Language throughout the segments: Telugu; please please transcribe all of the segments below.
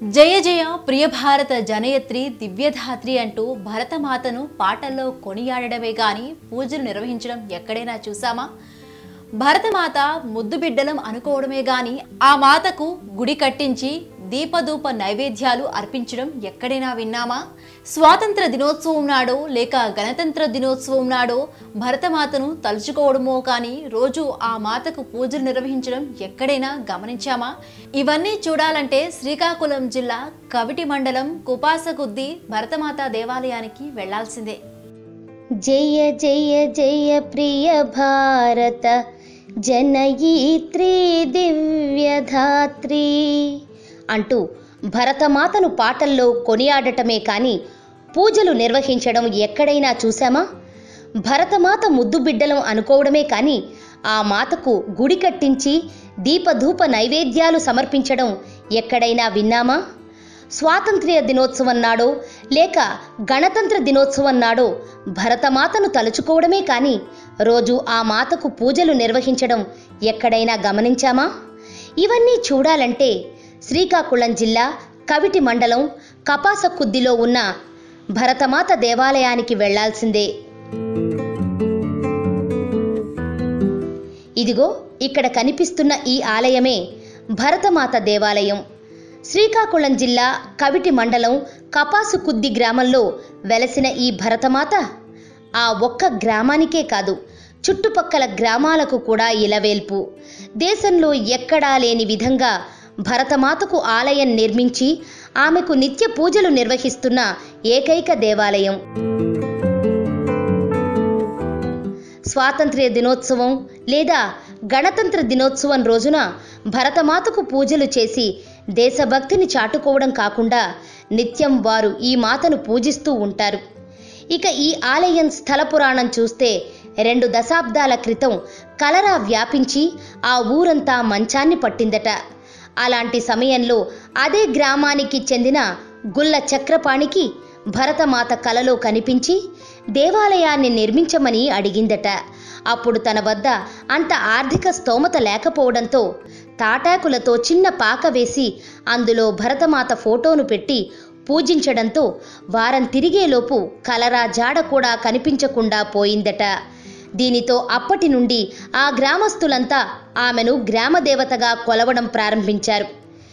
జయ జయ ప్రియ భారత జనయత్రి దివ్యధాత్రి అంటూ భరతమాతను పాటల్లో కొనియాడడమే గాని పూజలు నిర్వహించడం ఎక్కడైనా చూసామా భరతమాత ముద్దు బిడ్డలం అనుకోవడమే గాని ఆ మాతకు గుడి కట్టించి దీపధూప నైవేద్యాలు అర్పించడం ఎక్కడైనా విన్నామా స్వాతంత్ర దినోత్సవం నాడో లేక గణతంత్ర దినోత్సవం నాడో భరతమాతను తలుచుకోవడమో కానీ రోజు ఆ మాతకు పూజలు నిర్వహించడం ఎక్కడైనా గమనించామా ఇవన్నీ చూడాలంటే శ్రీకాకుళం జిల్లా కవిటి మండలం కుపాసగుద్ది భరతమాత దేవాలయానికి వెళ్లాల్సిందే జయ జయ జయ ప్రియ భారత జనయిత్రి దివ్యధాత్రి అంటూ భరతమాతను పాటల్లో కొనియాడటమే కాని పూజలు నిర్వహించడం ఎక్కడైనా చూశామా భరతమాత ముద్దు బిడ్డలం అనుకోవడమే కాని ఆ మాతకు గుడి కట్టించి దీపధూప నైవేద్యాలు సమర్పించడం ఎక్కడైనా విన్నామా స్వాతంత్ర్య దినోత్సవం నాడో లేక గణతంత్ర దినోత్సవం నాడో భరతమాతను తలుచుకోవడమే కాని రోజు ఆ మాతకు పూజలు నిర్వహించడం ఎక్కడైనా గమనించామా ఇవన్నీ చూడాలంటే శ్రీకాకుళం జిల్లా కవిటి మండలం కపాసకుద్దిలో ఉన్న భరతమాత దేవాలయానికి వెళ్లాల్సిందే ఇదిగో ఇక్కడ కనిపిస్తున్న ఈ ఆలయమే భరతమాత దేవాలయం శ్రీకాకుళం జిల్లా కవిటి మండలం కపాసుకుద్ది గ్రామంలో వెలసిన ఈ భరతమాత ఆ ఒక్క గ్రామానికే కాదు చుట్టుపక్కల గ్రామాలకు కూడా ఇలవేల్పు దేశంలో ఎక్కడా లేని విధంగా భరతమాతకు ఆలయం నిర్మించి ఆమెకు నిత్య పూజలు నిర్వహిస్తున్న ఏకైక దేవాలయం స్వాతంత్ర్య దినోత్సవం లేదా గణతంత్ర దినోత్సవం రోజున భరతమాతకు పూజలు చేసి దేశభక్తిని చాటుకోవడం కాకుండా నిత్యం వారు ఈ మాతను పూజిస్తూ ఉంటారు ఇక ఈ ఆలయం స్థల పురాణం చూస్తే రెండు దశాబ్దాల క్రితం కలరా వ్యాపించి ఆ ఊరంతా మంచాన్ని పట్టిందట అలాంటి సమయంలో అదే గ్రామానికి చెందిన గుల్ల చక్రపాణికి భరతమాత కలలో కనిపించి దేవాలయాన్ని నిర్మించమని అడిగిందట అప్పుడు తన వద్ద అంత ఆర్థిక స్తోమత లేకపోవడంతో తాటాకులతో చిన్న పాక వేసి అందులో భరతమాత ఫోటోను పెట్టి పూజించడంతో వారం తిరిగేలోపు కలరా జాడ కూడా కనిపించకుండా పోయిందట దీనితో అప్పటి నుండి ఆ గ్రామస్తులంతా ఆమెను గ్రామదేవతగా కొలవడం ప్రారంభించారు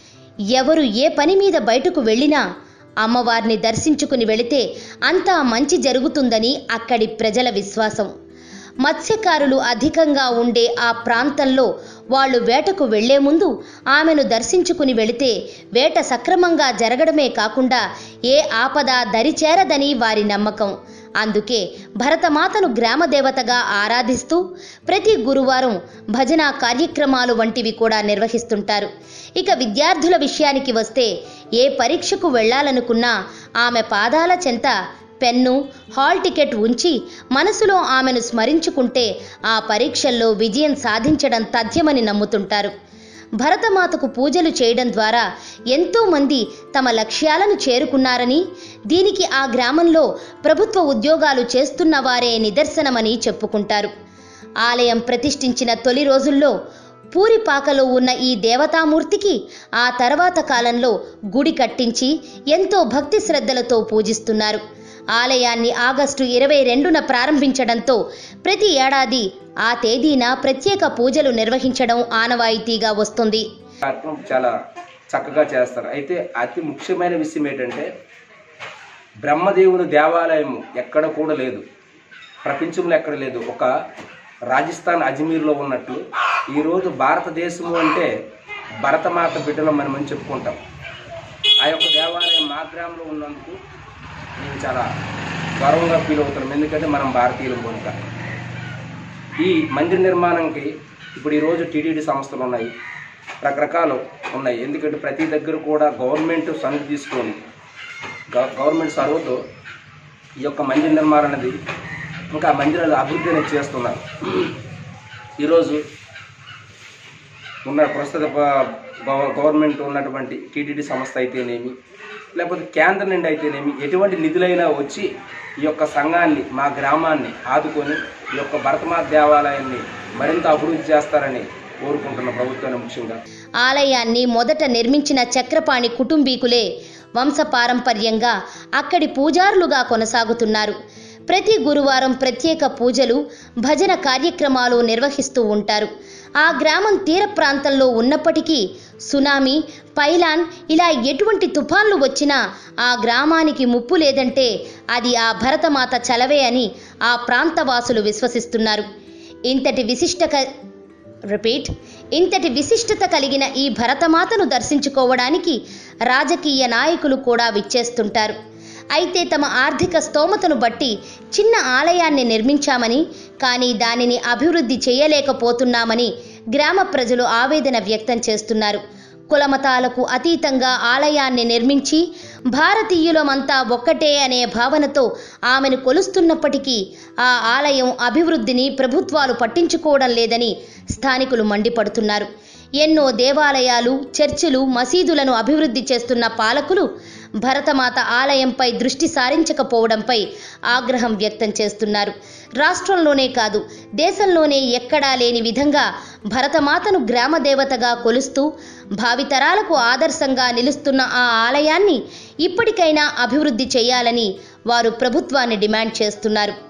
ఎవరు ఏ పని మీద బయటకు వెళ్ళినా అమ్మవారిని దర్శించుకుని వెళితే అంతా మంచి జరుగుతుందని అక్కడి ప్రజల విశ్వాసం మత్స్యకారులు అధికంగా ఉండే ఆ ప్రాంతంలో వాళ్ళు వేటకు వెళ్లే ముందు ఆమెను దర్శించుకుని వెళితే వేట సక్రమంగా జరగడమే కాకుండా ఏ ఆపద దరిచేరదని వారి నమ్మకం అందుకే భరతమాతను గ్రామదేవతగా ఆరాధిస్తూ ప్రతి గురువారం భజన కార్యక్రమాలు వంటివి కూడా నిర్వహిస్తుంటారు ఇక విద్యార్థుల విషయానికి వస్తే ఏ పరీక్షకు వెళ్ళాలనుకున్నా ఆమె పాదాల చెంత పెన్ను హాల్ టికెట్ ఉంచి మనసులో ఆమెను స్మరించుకుంటే ఆ పరీక్షల్లో విజయం సాధించడం తథ్యమని నమ్ముతుంటారు భరతమాతకు పూజలు చేయడం ద్వారా ఎంతో మంది తమ లక్ష్యాలను చేరుకున్నారని దీనికి ఆ గ్రామంలో ప్రభుత్వ ఉద్యోగాలు చేస్తున్న వారే నిదర్శనమని చెప్పుకుంటారు ఆలయం ప్రతిష్ఠించిన తొలి రోజుల్లో పూరిపాకలో ఉన్న ఈ దేవతామూర్తికి ఆ తర్వాత కాలంలో గుడి కట్టించి ఎంతో భక్తి శ్రద్ధలతో పూజిస్తున్నారు ఆలయాన్ని ఆగస్టు ఇరవై రెండున ప్రారంభించడంతో ప్రతి ఏడాది ఆ తేదీన ప్రత్యేక పూజలు నిర్వహించడం ఆనవాయితీగా వస్తుంది కార్యక్రమం చాలా చక్కగా చేస్తారు అయితే అతి ముఖ్యమైన విషయం ఏంటంటే బ్రహ్మదేవుని దేవాలయం ఎక్కడ కూడా లేదు ప్రపంచంలో ఎక్కడ లేదు ఒక రాజస్థాన్ అజ్మీర్లో ఉన్నట్లు ఈరోజు భారతదేశము అంటే భరతమాత బిడ్డలం మనం అని చెప్పుకుంటాం ఆ యొక్క దేవాలయం మా గ్రామంలో ఉన్నందుకు నేను చాలా గర్వంగా ఫీల్ అవుతున్నాం ఎందుకంటే మనం భారతీయులం కనుక ఈ మందిర నిర్మాణంకి ఇప్పుడు ఈరోజు టీటీడీ సంస్థలు ఉన్నాయి రకరకాలు ఉన్నాయి ఎందుకంటే ప్రతి దగ్గర కూడా గవర్నమెంట్ సనుగు తీసుకొని గవ- గవర్నమెంట్ సర్వతో ఈ యొక్క మందిర నిర్మాణం అనేది ఇంకా మందిరాలు అభివృద్ధి అనేది చేస్తున్నారు ఈరోజు ఉన్న ప్రస్తుత ప- గవ- గవర్నమెంట్ ఉన్నటువంటి టీటీడీ సంస్థ అయితేనేమి లేకపోతే కేంద్రం నుండి అయితేనేమి ఎటువంటి నిధులైనా వచ్చి ఈ యొక్క సంఘాన్ని మా గ్రామాన్ని ఆదుకొని ఈ యొక్క భరతమాత దేవాలయాన్ని మరింత అభివృద్ధి చేస్తారని కోరుకుంటున్న ప్రభుత్వాన్ని ముఖ్యంగా ఆలయాన్ని మొదట నిర్మించిన చక్రపాణి కుటుంబీకులే వంశపారంపర్యంగా అక్కడి పూజారులుగా కొనసాగుతున్నారు ప్రతి గురువారం ప్రత్యేక పూజలు భజన కార్యక్రమాలు నిర్వహిస్తూ ఉంటారు ఆ గ్రామం తీర ప్రాంతంలో ఉన్నప్పటికీ సునామీ పైలాన్ ఇలా ఎటువంటి తుఫాన్లు వచ్చినా ఆ గ్రామానికి ముప్పు లేదంటే అది ఆ భరతమాత చలవే అని ఆ ప్రాంతవాసులు విశ్వసిస్తున్నారు ఇంతటి విశిష్టక రిపీట్ ఇంతటి విశిష్టత కలిగిన ఈ భరతమాతను దర్శించుకోవడానికి రాజకీయ నాయకులు కూడా విచ్చేస్తుంటారు అయితే తమ ఆర్థిక స్తోమతను బట్టి చిన్న ఆలయాన్ని నిర్మించామని కానీ దానిని అభివృద్ధి చేయలేకపోతున్నామని గ్రామ ప్రజలు ఆవేదన వ్యక్తం చేస్తున్నారు కులమతాలకు అతీతంగా ఆలయాన్ని నిర్మించి భారతీయులమంతా ఒక్కటే అనే భావనతో ఆమెను కొలుస్తున్నప్పటికీ ఆ ఆలయం అభివృద్ధిని ప్రభుత్వాలు పట్టించుకోవడం లేదని స్థానికులు మండిపడుతున్నారు ఎన్నో దేవాలయాలు చర్చిలు మసీదులను అభివృద్ధి చేస్తున్న పాలకులు భరతమాత ఆలయంపై దృష్టి సారించకపోవడంపై ఆగ్రహం వ్యక్తం చేస్తున్నారు రాష్ట్రంలోనే కాదు దేశంలోనే ఎక్కడా లేని విధంగా భరతమాతను గ్రామదేవతగా కొలుస్తూ భావితరాలకు ఆదర్శంగా నిలుస్తున్న ఆ ఆలయాన్ని ఇప్పటికైనా అభివృద్ధి చేయాలని వారు ప్రభుత్వాన్ని డిమాండ్ చేస్తున్నారు